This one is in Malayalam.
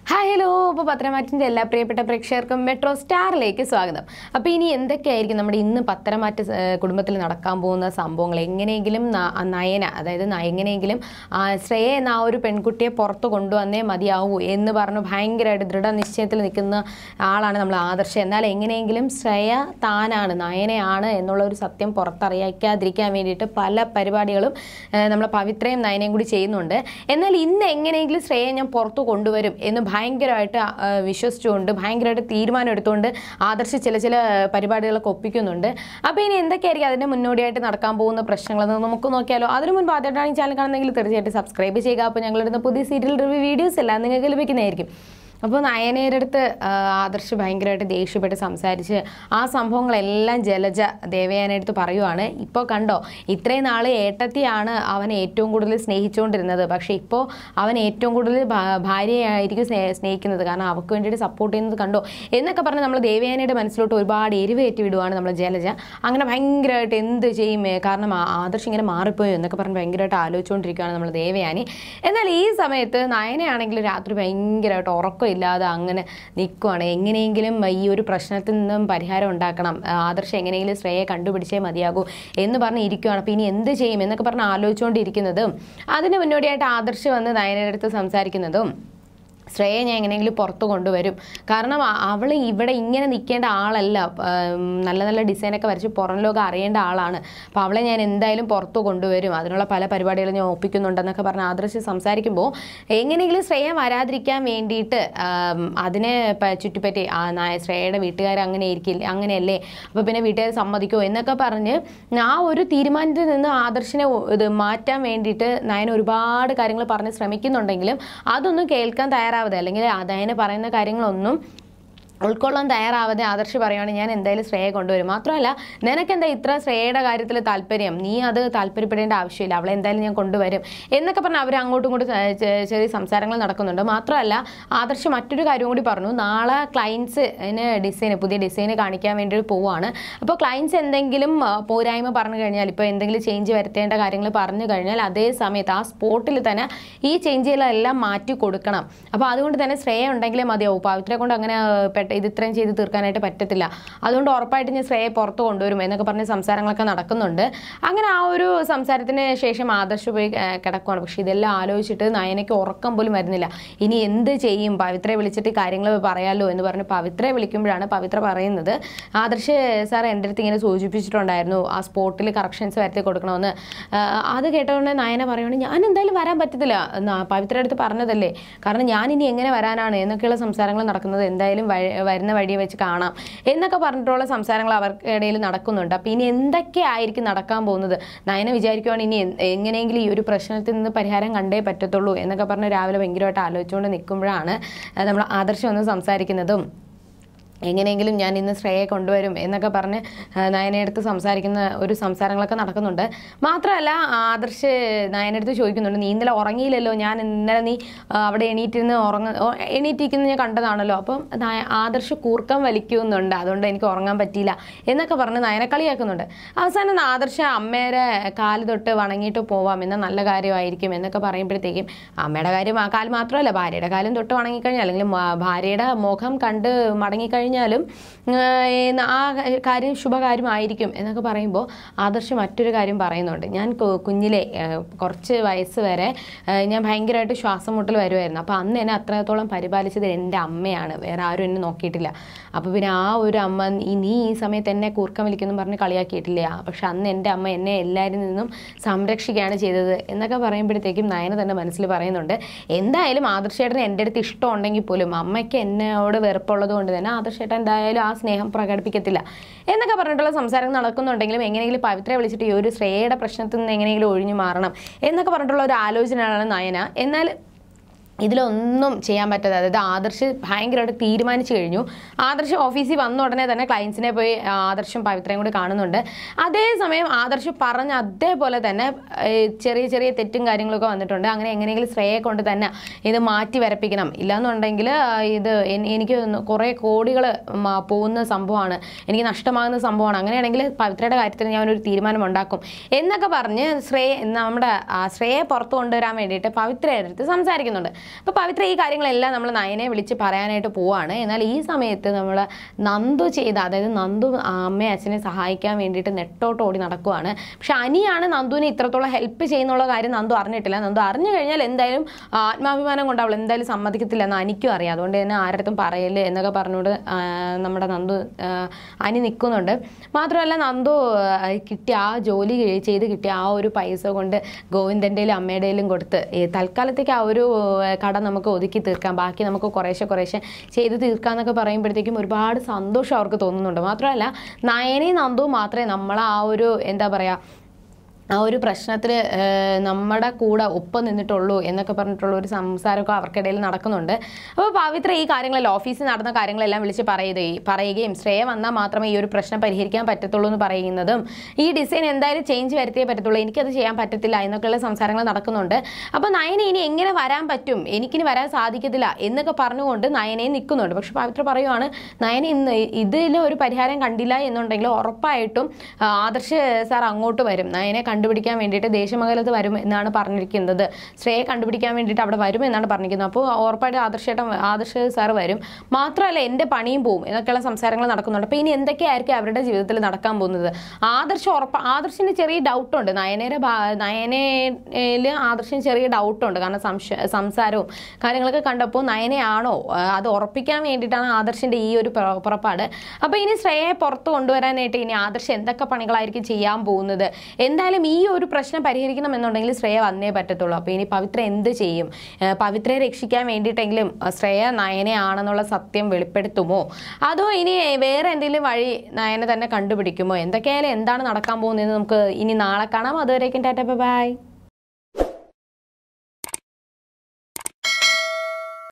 ഹായ് ഹലോ അപ്പോൾ പത്രമാറ്റിൻ്റെ എല്ലാ പ്രിയപ്പെട്ട പ്രേക്ഷകർക്കും മെട്രോ സ്റ്റാറിലേക്ക് സ്വാഗതം അപ്പോൾ ഇനി എന്തൊക്കെയായിരിക്കും നമ്മുടെ ഇന്ന് പത്രമാറ്റ് സ- ഏഹ് കുടുംബത്തിൽ നടക്കാൻ പോകുന്ന സംഭവങ്ങൾ എങ്ങനെയെങ്കിലും ന- ആ നയന അതായത് ന- എങ്ങനെയെങ്കിലും ആ ശ്രേയ എന്ന ആ ഒരു പെൺകുട്ടിയെ പുറത്ത് കൊണ്ടുവന്നേ മതിയാവൂ എന്ന് പറഞ്ഞ് ഭയങ്കരമായിട്ട് ദൃഢനിശ്ചയത്തിൽ നിൽക്കുന്ന ആളാണ് നമ്മൾ ആദർശം എന്നാൽ എങ്ങനെയെങ്കിലും ശ്രേയ താനാണ് നയനയാണ് എന്നുള്ള ഒരു സത്യം പുറത്തറിയിക്കാതിരിക്കാൻ വേണ്ടിയിട്ട് പല പരിപാടികളും ഏഹ് നമ്മളെ പവിത്രയും നയനയും കൂടി ചെയ്യുന്നുണ്ട് എന്നാൽ ഇന്ന് എങ്ങനെയെങ്കിലും ശ്രേയ ഞാൻ പുറത്തു കൊണ്ടുവരും എന്ന് ഭയങ്കരമായിട്ട് ആ, വിശ്വസിച്ചുകൊണ്ട് ഭയങ്കരമായിട്ട് തീരുമാനം എടുത്തുകൊണ്ട് ആദർശ് ചില ചില പരിപാടികളൊക്കെ ഒപ്പിക്കുന്നുണ്ട് അപ്പോൾ ഇനി എന്തൊക്കെയായിരിക്കും അതിൻ്റെ മുന്നോടിയായിട്ട് നടക്കാൻ പോകുന്ന പ്രശ്നങ്ങളെന്ന് നമുക്ക് നോക്കിയാലോ അതിനു മുൻപ് ആദ്യമായിട്ടാണ് ഈ ചാനൽ കാണുന്നെങ്കിൽ തീർച്ചയായിട്ടും സബ്സ്ക്രൈബ് ചെയ്യുക അപ്പോൾ ഞങ്ങളിടുന്ന പുതിയ സീരിയൽ റിവ്യൂ വീഡിയോസ് എല്ലാം നിങ്ങൾക്ക് ലഭിക്കുന്നതായിരിക്കും അപ്പോൾ നയനയുടെ അടുത്ത് ആ, ആദർശ് ഭയങ്കരമായിട്ട് ദേഷ്യപ്പെട്ട് സംസാരിച്ച് ആ സംഭവങ്ങളെല്ലാം ജലജ ദേവയാനടുത്ത് പറയുവാണ് ഇപ്പോൾ കണ്ടോ ഇത്രയും നാൾ ഏട്ടത്തിയാണ് അവനെ ഏറ്റവും കൂടുതൽ സ്നേഹിച്ചുകൊണ്ടിരുന്നത് പക്ഷേ ഇപ്പോൾ അവൻ ഏറ്റവും കൂടുതൽ ഭാ- ഭാര്യയായിരിക്കും സ്നേ സ്നേഹിക്കുന്നത് കാരണം അവൾക്ക് വേണ്ടിയിട്ട് സപ്പോർട്ട് ചെയ്യുന്നത് കണ്ടോ എന്നൊക്കെ പറഞ്ഞ് നമ്മൾ ദേവയാനയുടെ മനസ്സിലോട്ട് ഒരുപാട് എരിവേറ്റി വിടുവാണ് നമ്മൾ ജലജ അങ്ങനെ ഭയങ്കരമായിട്ട് എന്ത് ചെയ്യും ഏ, കാരണം ആ- ആദർശ് ഇങ്ങനെ മാറിപ്പോയോ എന്നൊക്കെ പറഞ്ഞ് ഭയങ്കരമായിട്ട് ആലോചിച്ചുകൊണ്ടിരിക്കുകയാണ് നമ്മൾ ദേവയാനി എന്നാൽ ഈ സമയത്ത് നയനയാണെങ്കിൽ രാത്രി ഭയങ്കരമായിട്ട് ഉറക്കമില്ലാതെ അങ്ങനെ നിൽക്കുവാണ് എങ്ങനെയെങ്കിലും ഈ ഒരു പ്രശ്നത്തിൽ നിന്നും പരിഹാരം ഉണ്ടാക്കണം ആ, ആദർശ് എങ്ങനെയെങ്കിലും ശ്രേയെ കണ്ടുപിടിച്ചേ മതിയാകൂ എന്ന് പറഞ്ഞ് ഇരിക്കുവാണ് അപ്പോൾ ഇനി എന്ത് ചെയ്യും എന്നൊക്കെ പറഞ്ഞ് ആലോചിച്ചുകൊണ്ടിരിക്കുന്നതും അതിന് മുന്നോടിയായിട്ട് ആദർശ് വന്ന് നയനയുടെ അടുത്ത് സംസാരിക്കുന്നതും ശ്രേയ ഞാൻ എങ്ങനെയെങ്കിലും പുറത്ത് കൊണ്ടുവരും കാരണം അവൾ ഇവിടെ ഇങ്ങനെ നിൽക്കേണ്ട ആളല്ല ഉം, നല്ല നല്ല ഡിസൈനൊക്കെ വരച്ച് പുറം ലോകം അറിയേണ്ട ആളാണ് അപ്പോൾ അവളെ ഞാൻ എന്തായാലും പുറത്ത് കൊണ്ടുവരും അതിനുള്ള പല പരിപാടികളും ഞാൻ ഒപ്പിക്കുന്നുണ്ടെന്നൊക്കെ പറഞ്ഞ് ആദർശ് സംസാരിക്കുമ്പോൾ എങ്ങനെയെങ്കിലും ശ്രേയ വരാതിരിക്കാൻ വേണ്ടിയിട്ട് ആം, അതിനെ പ- ചുറ്റിപ്പറ്റി ആ നായ ശ്രേയയുടെ വീട്ടുകാർ അങ്ങനെ ആയിരിക്കില്ല അങ്ങനെയല്ലേ അപ്പോൾ പിന്നെ വീട്ടുകാർ സമ്മതിക്കുമോ എന്നൊക്കെ പറഞ്ഞ് ആ ഒരു തീരുമാനത്തിൽ നിന്ന് ആദർശിനെ ഒ- ഇത് മാറ്റാൻ വേണ്ടിയിട്ട് നയൻ ഒരുപാട് കാര്യങ്ങൾ പറഞ്ഞ് ശ്രമിക്കുന്നുണ്ടെങ്കിലും അതൊന്നും കേൾക്കാൻ തയ്യാറാവാതെ അല്ലെങ്കിൽ നയന് പറയുന്ന കാര്യങ്ങളൊന്നും ഉൾക്കൊള്ളാൻ തയ്യാറാവാതെ ആദർശ് പറയുവാണ് ഞാൻ എന്തായാലും ശ്രേയ കൊണ്ടുവരും മാത്രമല്ല നിനക്കെന്താ ഇത്ര ശ്രേയയുടെ കാര്യത്തിൽ താല്പര്യം നീ അത് താല്പര്യപ്പെടേണ്ട ആവശ്യമില്ല അവളെ എന്തായാലും ഞാൻ കൊണ്ടുവരും എന്നൊക്കെ പറഞ്ഞ് അവർ അങ്ങോട്ടും ഇങ്ങോട്ടും ചെ- ചെ- ചെറിയ സംസാരങ്ങൾ നടക്കുന്നുണ്ട് മാത്രമല്ല ആദർശ് മറ്റൊരു കാര്യം കൂടി പറഞ്ഞു നാളെ ക്ലയൻസിന് ഡിസൈൻ പുതിയ ഡിസൈൻ കാണിക്കാൻ വേണ്ടി പോവുകയാണ് അപ്പോൾ ക്ലയൻസ് എന്തെങ്കിലും ആ, പോരായ്മ പറഞ്ഞു കഴിഞ്ഞാൽ ഇപ്പോൾ എന്തെങ്കിലും ചേഞ്ച് വരുത്തേണ്ട കാര്യങ്ങൾ പറഞ്ഞു കഴിഞ്ഞാൽ അതേ സമയത്ത് ആ സ്പോട്ടിൽ തന്നെ ഈ ചേഞ്ചുകളെല്ലാം മാറ്റി കൊടുക്കണം അപ്പോൾ അതുകൊണ്ട് തന്നെ ശ്രേയ ഉണ്ടെങ്കിലേ മതിയാവും പവിത്രയെ കൊണ്ട് അങ്ങനെ ആ, പെട്ട ഇത് ഇത്രയും ചെയ്ത് തീർക്കാനായിട്ട് പറ്റത്തില്ല അതുകൊണ്ട് ഉറപ്പായിട്ട് ഞാൻ ശ്രേയെ പുറത്ത് കൊണ്ടുവരും എന്നൊക്കെ പറഞ്ഞ് സംസാരങ്ങളൊക്കെ നടക്കുന്നുണ്ട് അങ്ങനെ ആ ഒരു സംസാരത്തിന് ശേഷം ആദർശ് പോയി ആ, കിടക്കുവാണ് പക്ഷെ ഇതെല്ലാം ആലോചിച്ചിട്ട് നയനയ്ക്ക് ഉറക്കം പോലും വരുന്നില്ല ഇനി എന്ത് ചെയ്യും പവിത്രയെ വിളിച്ചിട്ട് കാര്യങ്ങൾ പറയാമല്ലോ എന്ന് പറഞ്ഞ് പവിത്രയെ വിളിക്കുമ്പോഴാണ് പവിത്ര പറയുന്നത് ആദർശ് സാർ എൻ്റെ അടുത്ത് ഇങ്ങനെ സൂചിപ്പിച്ചിട്ടുണ്ടായിരുന്നു ആ സ്പോട്ടിൽ കറക്ഷൻസ് വരുത്തി കൊടുക്കണമെന്ന് ആ, അത് കേട്ടതുകൊണ്ട് നയന പറയുകയാണ് ഞാൻ എന്തായാലും വരാൻ പറ്റത്തില്ല എന്നാ പവിത്രയുടെ അടുത്ത് പറഞ്ഞതല്ലേ കാരണം ഞാൻ ഇനി എങ്ങനെ വരാനാണ് എന്നൊക്കെയുള്ള സംസാരങ്ങൾ നടക്കുന്നത് എന്തായാലും വഴി- വരുന്ന വഴി വെച്ച് കാണാം എന്നൊക്കെ പറഞ്ഞിട്ടുള്ള സംസാരങ്ങൾ അവർക്കിടയിൽ നടക്കുന്നുണ്ട് അപ്പോൾ ഇനി എന്തൊക്കെയായിരിക്കും നടക്കാൻ പോകുന്നത് നയന വിചാരിക്കുവാണ് ഇനി എന്ത്- എങ്ങനെയെങ്കിലും ഈ ഒരു പ്രശ്നത്തിൽ നിന്ന് പരിഹാരം കണ്ടേ പറ്റത്തുള്ളൂ എന്നൊക്കെ പറഞ്ഞ് രാവിലെ ഭയങ്കരമായിട്ട് ആലോചിച്ചുകൊണ്ട് നിൽക്കുമ്പോഴാണ് നമ്മൾ ആദർശം ഒന്ന് സംസാരിക്കുന്നതും എങ്ങനെയെങ്കിലും ഞാൻ ഇന്ന് ശ്രേയെ കൊണ്ടുവരും എന്നൊക്കെ പറഞ്ഞ് ആ, നയനയെടുത്ത് സംസാരിക്കുന്ന ഒരു സംസാരങ്ങളൊക്കെ നടക്കുന്നുണ്ട് മാത്രമല്ല ആദർശ് നയനടുത്ത് ചോദിക്കുന്നുണ്ട് നീ ഇന്നലെ ഉറങ്ങിയില്ലല്ലോ ഞാൻ ഇന്നലെ നീ ആ, അവിടെ എണീറ്റിരുന്ന് ഉറങ്ങ ഓ, എണീറ്റിരിക്കുന്നത് ഞാൻ കണ്ടതാണല്ലോ അപ്പം നയ- ആദർശ് കൂർക്കം വലിക്കുന്നുണ്ട് അതുകൊണ്ട് എനിക്ക് ഉറങ്ങാൻ പറ്റിയില്ല എന്നൊക്കെ പറഞ്ഞ് നയനെ കളിയാക്കുന്നുണ്ട് അവസാനം ആദർശ അമ്മയുടെ കാല് തൊട്ട് വണങ്ങിയിട്ട് പോവാം എന്ന നല്ല കാര്യമായിരിക്കും എന്നൊക്കെ പറയുമ്പോഴത്തേക്കും അമ്മയുടെ കാര്യം ആ കാല് മാത്രമല്ല ഭാര്യയുടെ കാലും തൊട്ട് വണങ്ങിക്കഴിഞ്ഞാൽ അല്ലെങ്കിൽ മ- ഭാര്യയുടെ മുഖം കണ്ട് മടങ്ങിക്കഴിഞ്ഞാലും ആ, ഏ- ആ കാര്യം ശുഭകാര്യമായിരിക്കും എന്നൊക്കെ പറയുമ്പോൾ ആദർശ് മറ്റൊരു കാര്യം പറയുന്നുണ്ട് ഞാൻ കു- കുഞ്ഞിലെ ആ, കുറച്ച് വയസ്സ് വരെ ആ, ഞാൻ ഭയങ്കരമായിട്ട് ശ്വാസം മുട്ടൽ വരുമായിരുന്നു അപ്പോൾ അന്ന് എന്നെ അത്രത്തോളം പരിപാലിച്ചത് എൻ്റെ അമ്മയാണ് വേറെ ആരും എന്നെ നോക്കിയിട്ടില്ല അപ്പോൾ പിന്നെ ആ ഒരു അമ്മ ഈ നീ ഈ സമയത്ത് എന്നെ കൂർക്കം വലിക്കുന്നു പറഞ്ഞ് കളിയാക്കിയിട്ടില്ല പക്ഷെ അന്ന് എൻ്റെ അമ്മ എന്നെ എല്ലാവരിൽ നിന്നും സംരക്ഷിക്കുകയാണ് ചെയ്തത് എന്നൊക്കെ പറയുമ്പോഴത്തേക്കും നയന തന്നെ മനസ്സിൽ പറയുന്നുണ്ട് എന്തായാലും ആദർശേട്ടന് എൻ്റെ അടുത്ത് ഇഷ്ടമുണ്ടെങ്കിൽ പോലും അമ്മയ്ക്ക് എന്നോട് വെറുപ്പുള്ളത് കൊണ്ട് തന്നെ ആദർശേട്ടൻ എന്തായാലും ആ സ്നേഹം പ്രകടിപ്പിക്കത്തില്ല എന്നൊക്കെ പറഞ്ഞിട്ടുള്ള സംസാരം നടക്കുന്നുണ്ടെങ്കിലും എങ്ങനെയെങ്കിലും പവിത്രയെ വിളിച്ചിട്ട് ഈ ഒരു ശ്രേയയുടെ പ്രശ്നത്തിൽ നിന്ന് എങ്ങനെയെങ്കിലും ഒഴിഞ്ഞു മാറണം എന്നൊക്കെ പറഞ്ഞിട്ടുള്ള ഒരു ആലോചനയാണ് നയന എന്നാൽ ഇതിലൊന്നും ചെയ്യാൻ പറ്റാതെ അതായത് ആദർശ് ഭയങ്കരമായിട്ട് തീരുമാനിച്ചു കഴിഞ്ഞു ആദർശ് ഓഫീസിൽ വന്ന ഉടനെ തന്നെ ക്ലയൻസിനെ പോയി ആ, ആദർശും പവിത്രയും കൂടി കാണുന്നുണ്ട് അതേസമയം ആദർശ് പറഞ്ഞ അതേപോലെ തന്നെ ഏഹ്, ചെറിയ ചെറിയ തെറ്റും കാര്യങ്ങളൊക്കെ വന്നിട്ടുണ്ട് അങ്ങനെ എങ്ങനെയെങ്കിലും ശ്രേയെ കൊണ്ട് തന്നെ ഇത് മാറ്റി വരപ്പിക്കണം ഇല്ലാന്നുണ്ടെങ്കിൽ ആ, ഇത് എൻ- എനിക്ക് തോന്നുന്നു കുറേ കോടികൾ പോകുന്ന സംഭവമാണ് എനിക്ക് നഷ്ടമാകുന്ന സംഭവമാണ് അങ്ങനെയാണെങ്കിൽ പവിത്രയുടെ കാര്യത്തിൽ ഞാൻ ഒരു തീരുമാനം ഉണ്ടാക്കും എന്നൊക്കെ പറഞ്ഞ് ശ്രേയ നമ്മുടെ ആ, ശ്രേയെ പുറത്തു കൊണ്ടുവരാൻ വേണ്ടിയിട്ട് പവിത്രയുടെ അടുത്ത് സംസാരിക്കുന്നുണ്ട് അപ്പോൾ പവിത്ര ഈ കാര്യങ്ങളെല്ലാം നമ്മൾ നയനെ വിളിച്ച് പറയാനായിട്ട് പോവാണ് എന്നാൽ ഈ സമയത്ത് നമ്മൾ നന്ദു ചെയ്ത അതായത് നന്ദു അമ്മയെ അച്ഛനെ സഹായിക്കാൻ വേണ്ടിയിട്ട് നെട്ടോട്ട് ഓടി നടക്കുവാണ് പക്ഷെ അനിയാണ് നന്ദുവിനെ ഇത്രത്തോളം ഹെൽപ്പ് ചെയ്യുന്നുള്ള കാര്യം നന്ദു അറിഞ്ഞിട്ടില്ല നന്ദു അറിഞ്ഞു കഴിഞ്ഞാൽ എന്തായാലും ആ, ആത്മാഭിമാനം കൊണ്ട് അവൾ എന്തായാലും സമ്മതിക്കത്തില്ല എന്ന് അനിക്കും അറിയാം അതുകൊണ്ട് തന്നെ ആരടുത്തും പറയല് എന്നൊക്കെ പറഞ്ഞുകൊണ്ട് ആ, നമ്മുടെ നന്ദു ആ, അനി നിൽക്കുന്നുണ്ട് മാത്രമല്ല നന്ദു ആ, കിട്ടിയ ആ ജോലി കഴി- ചെയ്ത് കിട്ടിയ ആ ഒരു പൈസ കൊണ്ട് ഗോവിന്ദൻ്റെയിലും അമ്മയുടെയിലും കൊടുത്ത് ഈ തൽക്കാലത്തേക്ക് ആ ഒരു ആ, കട നമുക്ക് ഒതുക്കി തീർക്കാം ബാക്കി നമുക്ക് കുറേശ്ശെ കുറേശ്ശെ ചെയ്ത് തീർക്കാന്നൊക്കെ പറയുമ്പോഴത്തേക്കും ഒരുപാട് സന്തോഷം അവർക്ക് തോന്നുന്നുണ്ട് മാത്രമല്ല നയനയും നന്ദുവും മാത്രമേ നമ്മളെ ആ ഒരു എന്താ പറയുക ആ ഒരു പ്രശ്നത്തിൽ നമ്മുടെ കൂടെ ഒപ്പം നിന്നിട്ടുള്ളൂ എന്നൊക്കെ പറഞ്ഞിട്ടുള്ള ഒരു സംസാരമൊക്കെ അവർക്കിടയിൽ നടക്കുന്നുണ്ട് അപ്പോൾ പവിത്ര ഈ കാര്യങ്ങളിൽ ഓഫീസിൽ നടന്ന കാര്യങ്ങളെല്ലാം വിളിച്ച് പറയുകയും പറയുകയും ശ്രേയ വന്നാൽ മാത്രമേ ഈ ഒരു പ്രശ്നം പരിഹരിക്കാൻ പറ്റത്തുള്ളൂ എന്ന് പറയുന്നതും ഈ ഡിസൈൻ എന്തായാലും ചേഞ്ച് വരുത്തിയേ പറ്റത്തുള്ളൂ എനിക്കത് ചെയ്യാൻ പറ്റത്തില്ല എന്നൊക്കെയുള്ള സംസാരങ്ങൾ നടക്കുന്നുണ്ട് അപ്പോൾ നയന ഇനി എങ്ങനെ വരാൻ പറ്റും എനിക്കിനി വരാൻ സാധിക്കത്തില്ല എന്നൊക്കെ പറഞ്ഞുകൊണ്ട് നയനയെ നിൽക്കുന്നുണ്ട് പക്ഷെ പവിത്ര പറയുവാണ് നയന ഇന്ന് ഇതിൽ ഒരു പരിഹാരം കണ്ടില്ല എന്നുണ്ടെങ്കിൽ ഉറപ്പായിട്ടും ആ, ആദർശ് സാർ അങ്ങോട്ട് വരും നയനെ കണ്ടുപിടിക്കാൻ വേണ്ടിയിട്ട് ദേശമംഗലത്ത് വരും എന്നാണ് പറഞ്ഞിരിക്കുന്നത് ശ്രേയെ കണ്ടുപിടിക്കാൻ വേണ്ടിയിട്ട് അവിടെ വരും എന്നാണ് പറഞ്ഞിരിക്കുന്നത് അപ്പോൾ ഉറപ്പായിട്ടും ആദർശേട്ടൻ ആദർശ് സാർ വരും മാത്രമല്ല എൻ്റെ പണിയും പോവും എന്നൊക്കെയുള്ള സംസാരങ്ങൾ നടക്കുന്നുണ്ട് അപ്പോൾ ഇനി എന്തൊക്കെയായിരിക്കും അവരുടെ ജീവിതത്തിൽ നടക്കാൻ പോകുന്നത് ആദർശ് ഉറപ്പ് ആദർശിന് ചെറിയ ഡൗട്ടുണ്ട് നയനയുടെ ഭാ- നയനയിൽ ആദർശിന് ചെറിയ ഡൗട്ടുണ്ട് കാരണം സംശ സംസാരവും കാര്യങ്ങളൊക്കെ കണ്ടപ്പോൾ നയനയാണോ ആ, അത് ഉറപ്പിക്കാൻ വേണ്ടിയിട്ടാണ് ആദർശിൻ്റെ ഈ ഒരു പുറ- പുറപ്പാട് അപ്പോൾ ഇനി ശ്രേയയെ പുറത്ത് കൊണ്ടുവരാനായിട്ട് ഇനി ആദർശ് എന്തൊക്കെ പണികളായിരിക്കും ചെയ്യാൻ പോകുന്നത് എന്തായാലും ഈ ഒരു പ്രശ്നം പരിഹരിക്കണം എന്നുണ്ടെങ്കിൽ ശ്രേയ വന്നേ പറ്റത്തുള്ളൂ അപ്പോൾ ഇനി പവിത്ര എന്ത് ചെയ്യും ഏഹ് പവിത്രയെ രക്ഷിക്കാൻ വേണ്ടിയിട്ടെങ്കിലും അഹ് ശ്രേയ നയനയാണെന്നുള്ള സത്യം വെളിപ്പെടുത്തുമോ അതോ ഇനി വേറെ എന്തെങ്കിലും വഴി നയനെ തന്നെ കണ്ടുപിടിക്കുമോ എന്തൊക്കെയായാലും എന്താണ് നടക്കാൻ പോകുന്നത് നമുക്ക് ഇനി നാളെ കാണാം അതുവരേക്കും ടാറ്റ ബൈ